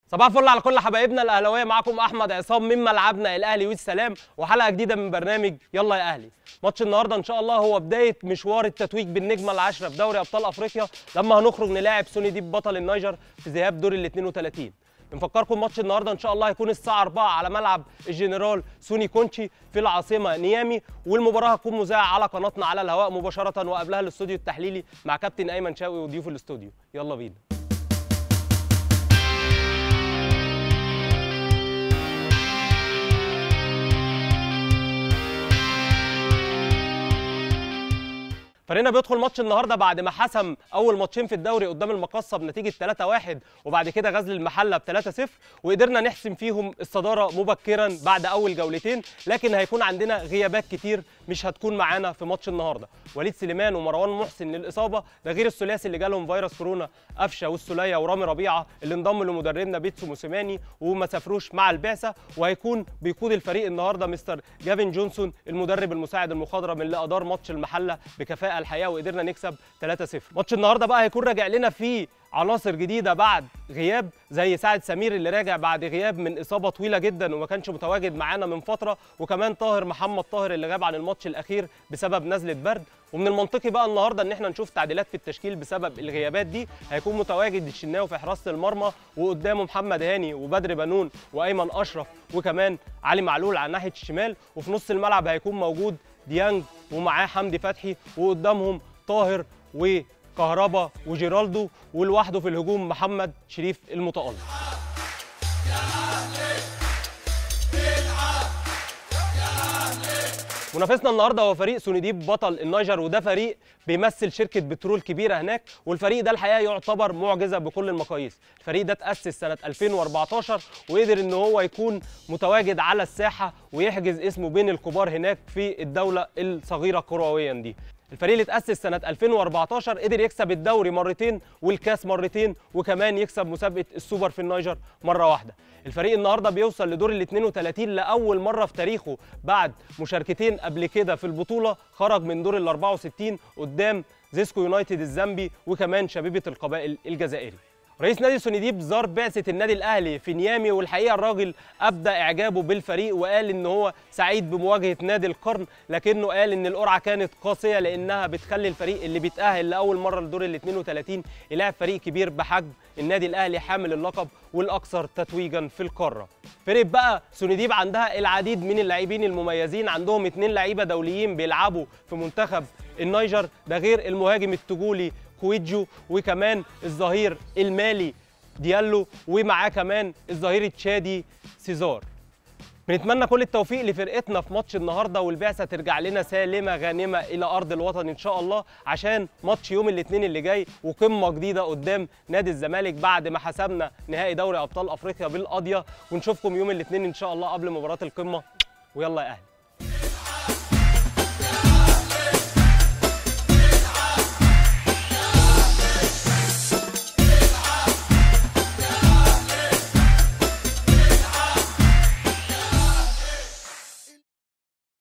صباح الفل على كل حبايبنا الاهلاويه معاكم احمد عصام من ملعبنا الاهلي والسلام وحلقه جديده من برنامج يلا يا اهلي ماتش النهارده ان شاء الله هو بدايه مشوار التتويج بالنجمه العاشره في دوري ابطال افريقيا لما هنخرج نلاعب سوني ديب بطل النيجر في ذهاب دور ال 32 بنفكركم ماتش النهارده ان شاء الله هيكون الساعه 4 على ملعب الجنرال سوني كونشي في العاصمه نيامي والمباراه هتكون مذاعه على قناتنا على الهواء مباشره وقبلها الاستوديو التحليلي مع كابتن ايمن شاوي وضيوف الاستوديو يلا بينا فريقنا بيدخل ماتش النهارده بعد ما حسم اول ماتشين في الدوري قدام المقصه بنتيجه 3-1 وبعد كده غزل المحله ب 3-0 وقدرنا نحسم فيهم الصداره مبكرا بعد اول جولتين لكن هيكون عندنا غيابات كتير مش هتكون معانا في ماتش النهارده وليد سليمان ومروان محسن للاصابه ده غير الثلاثي اللي جالهم فيروس كورونا قفشه والسوليه ورامي ربيعه اللي انضم لمدربنا بيتسو موسيماني وما سافروش مع البعثه وهيكون بيقود الفريق النهارده مستر جافين جونسون المدرب المساعد المخضرم اللي ادار ماتش المحله بكفاءه الحقيقه وقدرنا نكسب 3-0 ماتش النهارده بقى هيكون راجع لنا فيه عناصر جديده بعد غياب زي سعد سمير اللي راجع بعد غياب من اصابه طويله جدا وما كانش متواجد معانا من فتره وكمان طاهر محمد طاهر اللي غاب عن الماتش الاخير بسبب نزله برد ومن المنطقي بقى النهارده ان احنا نشوف تعديلات في التشكيل بسبب الغيابات دي هيكون متواجد الشناوي في حراسه المرمى وقدامه محمد هاني وبدر بنون وايمن اشرف وكمان علي معلول على ناحيه الشمال وفي نص الملعب هيكون موجود ديانج ومعاه حمدي فتحي وقدامهم طاهر وكهربا وجيرالدو ولوحده في الهجوم محمد شريف المتألق منافسنا النهارده هو فريق سونيديب بطل النيجر وده فريق بيمثل شركه بترول كبيره هناك والفريق ده الحقيقه يعتبر معجزه بكل المقاييس الفريق ده تاسس سنه 2014 وقدر ان هو يكون متواجد على الساحه ويحجز اسمه بين الكبار هناك في الدوله الصغيره كرويا دي الفريق اللي اتأسس سنة 2014 قدر يكسب الدوري مرتين والكاس مرتين وكمان يكسب مسابقة السوبر في النيجر مرة واحدة. الفريق النهارده بيوصل لدور ال 32 لأول مرة في تاريخه بعد مشاركتين قبل كده في البطولة خرج من دور ال 64 قدام زيسكو يونايتد الزامبي وكمان شبيبة القبائل الجزائري. رئيس نادي سونيديب زار بعثة النادي الأهلي في نيامي والحقيقة الراجل أبدى إعجابه بالفريق وقال إن هو سعيد بمواجهة نادي القرن لكنه قال إن القرعة كانت قاسية لأنها بتخلي الفريق اللي بيتأهل لأول مرة لدور ال 32 يلاعب فريق كبير بحجم النادي الأهلي حامل اللقب والأكثر تتويجا في القارة. فريق بقى سونيديب عندها العديد من اللاعبين المميزين عندهم اثنين لعيبة دوليين بيلعبوا في منتخب النيجر ده غير المهاجم التجولي كويجو وكمان الظهير المالي ديالو ومعاه كمان الظهير التشادي سيزار بنتمنى كل التوفيق لفرقتنا في ماتش النهارده والبعثه ترجع لنا سالمه غانمه الى ارض الوطن ان شاء الله عشان ماتش يوم الاثنين اللي جاي وقمه جديده قدام نادي الزمالك بعد ما حسمنا نهائي دوري ابطال افريقيا بالقضيه ونشوفكم يوم الاثنين ان شاء الله قبل مباراه القمه ويلا يا اهلي